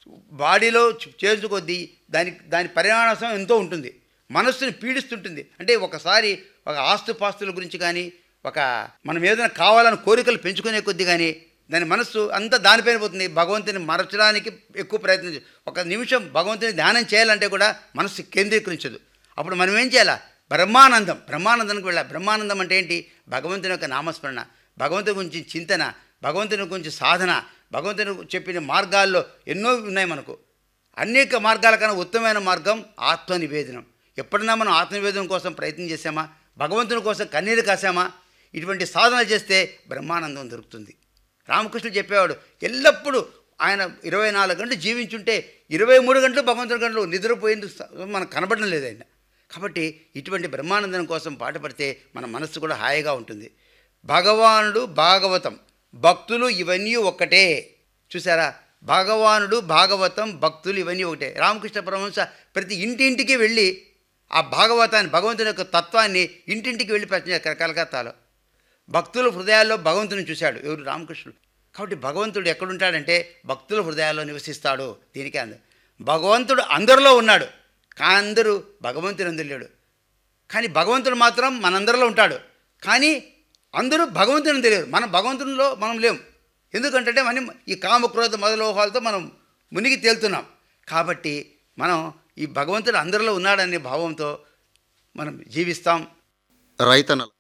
బాడీలో చేర్చు కొద్దీ దాని దాని పరిణామం ఎంతో ఉంటుంది మనస్సుని పీడిస్తుంటుంది అంటే ఒకసారి ఒక ఆస్తుపాస్తుల గురించి కానీ ఒక మనం ఏదైనా కావాలని కోరికలు పెంచుకునే కొద్దీ కానీ దాని మనస్సు అంతా దానిపైన పోతుంది భగవంతుని మరచడానికి ఎక్కువ ప్రయత్నం ఒక నిమిషం భగవంతుని ధ్యానం చేయాలంటే కూడా మనస్సు కేంద్రీకరించదు అప్పుడు మనం ఏం చేయాలా బ్రహ్మానందం బ్రహ్మానందానికి వెళ్ళాలి బ్రహ్మానందం అంటే ఏంటి భగవంతుని యొక్క నామస్మరణ భగవంతుని గురించి చింతన భగవంతుని గురించి సాధన భగవంతుని చెప్పిన మార్గాల్లో ఎన్నో ఉన్నాయి మనకు అనేక మార్గాల కన్నా ఉత్తమమైన మార్గం ఆత్మ నివేదనం ఎప్పుడన్నా మనం ఆత్మ నివేదనం కోసం ప్రయత్నం చేసామా భగవంతుని కోసం కన్నీరు కాసామా ఇటువంటి సాధనలు చేస్తే బ్రహ్మానందం దొరుకుతుంది రామకృష్ణుడు చెప్పేవాడు ఎల్లప్పుడూ ఆయన ఇరవై నాలుగు గంటలు జీవించుంటే ఇరవై మూడు గంటలు భగవంతుడి గంటలు నిద్రపోయేందుకు స- మనకు కనబడడం లేదు ఆయన కాబట్టి ఇటువంటి బ్రహ్మానందం కోసం పాటుపడితే మన మనస్సు కూడా హాయిగా ఉంటుంది భగవానుడు భాగవతం భక్తులు ఇవన్నీ ఒక్కటే చూసారా భగవానుడు భాగవతం భక్తులు ఇవన్నీ ఒకటే రామకృష్ణ పరమహంస ప్రతి ఇంటింటికి వెళ్ళి ఆ భాగవతాన్ని భగవంతుని యొక్క తత్వాన్ని ఇంటింటికి వెళ్ళి ప్రశ్న కలకత్తాలో భక్తుల హృదయాల్లో భగవంతుని చూశాడు ఎవరు రామకృష్ణుడు కాబట్టి భగవంతుడు ఎక్కడుంటాడంటే భక్తుల హృదయాల్లో నివసిస్తాడు దీనికే అంద భగవంతుడు అందరిలో ఉన్నాడు కానీ అందరూ భగవంతుని అందరు లేడు కానీ భగవంతుడు మాత్రం మనందరిలో ఉంటాడు కానీ అందరూ భగవంతుని తెలియదు మనం భగవంతునిలో మనం లేం ఎందుకంటే మనం ఈ కామక్రోధ మొదలోహాలతో మనం మునిగి తేలుతున్నాం కాబట్టి మనం ఈ భగవంతుడు అందరిలో ఉన్నాడనే భావంతో మనం జీవిస్తాం రైతన్నల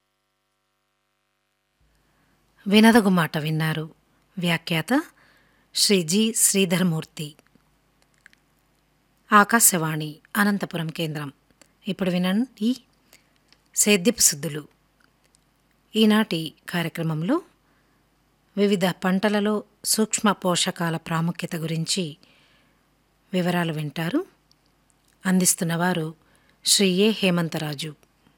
వినదగు మాట విన్నారు వ్యాఖ్యాత శ్రీ జి శ్రీధర్మూర్తి ఆకాశవాణి అనంతపురం కేంద్రం ఇప్పుడు వినండి సేద్యపు శుద్ధులు ఈనాటి కార్యక్రమంలో వివిధ పంటలలో సూక్ష్మ పోషకాల ప్రాముఖ్యత గురించి వివరాలు వింటారు అందిస్తున్నవారు శ్రీ ఏ హేమంతరాజు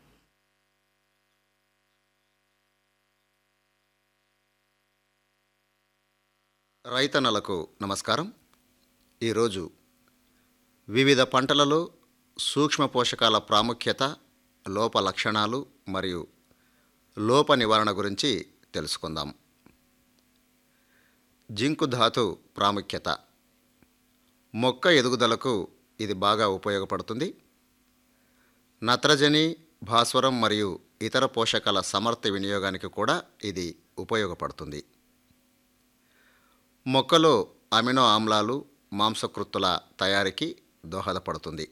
రైతన్నలకు నమస్కారం ఈరోజు వివిధ పంటలలో సూక్ష్మ పోషకాల ప్రాముఖ్యత లోప లక్షణాలు మరియు లోప నివారణ గురించి తెలుసుకుందాం జింకు ధాతు ప్రాముఖ్యత మొక్క ఎదుగుదలకు ఇది బాగా ఉపయోగపడుతుంది నత్రజని భాస్వరం మరియు ఇతర పోషకాల సమర్థ వినియోగానికి కూడా ఇది ఉపయోగపడుతుంది మొక్కలో అమినో ఆమ్లాలు మాంసకృత్తుల తయారీకి దోహదపడుతుంది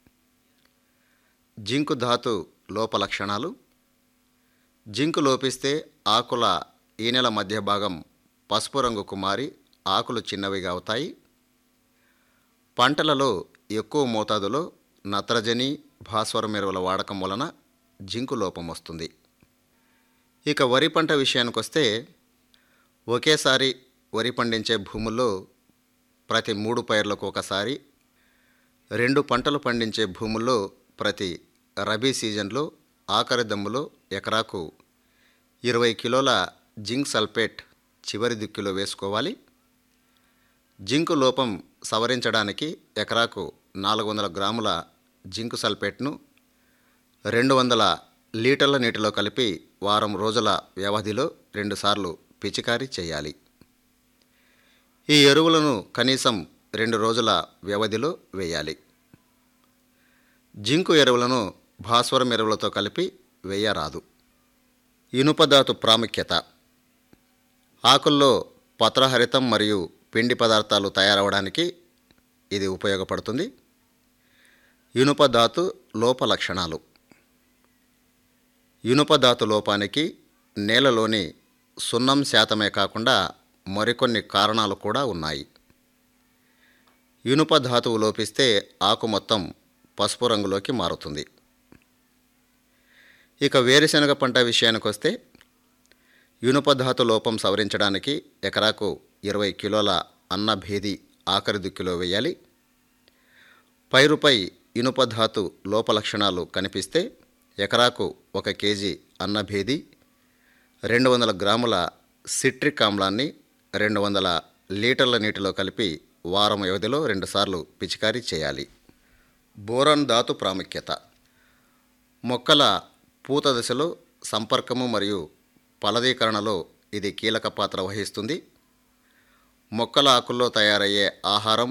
జింకు ధాతు లోప లక్షణాలు జింకు లోపిస్తే ఆకుల ఈనెల మధ్య భాగం పసుపు రంగుకు మారి ఆకులు చిన్నవిగా అవుతాయి పంటలలో ఎక్కువ మోతాదులో నత్రజని భాస్వరం ఎరువుల వాడకం వలన జింకు లోపం వస్తుంది ఇక వరి పంట విషయానికొస్తే ఒకేసారి వరి పండించే భూముల్లో ప్రతి మూడు పైర్లకు ఒకసారి రెండు పంటలు పండించే భూముల్లో ప్రతి రబీ సీజన్లో ఆఖరి దమ్ములో ఎకరాకు ఇరవై కిలోల జింక్ సల్ఫేట్ చివరి దిక్కులో వేసుకోవాలి జింకు లోపం సవరించడానికి ఎకరాకు నాలుగు వందల గ్రాముల జింకు సల్ఫేట్ను రెండు వందల లీటర్ల నీటిలో కలిపి వారం రోజుల వ్యవధిలో రెండుసార్లు పిచికారీ చేయాలి ఈ ఎరువులను కనీసం రెండు రోజుల వ్యవధిలో వేయాలి జింకు ఎరువులను భాస్వరం ఎరువులతో కలిపి వేయరాదు ఇనుపధాతు ప్రాముఖ్యత ఆకుల్లో పత్రహరితం మరియు పిండి పదార్థాలు తయారవడానికి ఇది ఉపయోగపడుతుంది ఇనుపధాతు లోప లక్షణాలు ఇనుపధాతు లోపానికి నేలలోని సున్నం శాతమే కాకుండా మరికొన్ని కారణాలు కూడా ఉన్నాయి ఇనుప ధాతువు లోపిస్తే ఆకు మొత్తం పసుపు రంగులోకి మారుతుంది ఇక వేరుశనగ పంట విషయానికి వస్తే ఇనుప ధాతు లోపం సవరించడానికి ఎకరాకు ఇరవై కిలోల అన్న భేది ఆఖరి దిక్కులో వేయాలి పైరుపై ఇనుప ధాతు లోప లక్షణాలు కనిపిస్తే ఎకరాకు ఒక కేజీ అన్నభేది రెండు వందల గ్రాముల సిట్రిక్ ఆమ్లాన్ని రెండు వందల లీటర్ల నీటిలో కలిపి వారం వ్యవధిలో రెండుసార్లు పిచికారీ చేయాలి బోరాన్ ధాతు ప్రాముఖ్యత మొక్కల పూత దశలో సంపర్కము మరియు ఫలదీకరణలో ఇది కీలక పాత్ర వహిస్తుంది మొక్కల ఆకుల్లో తయారయ్యే ఆహారం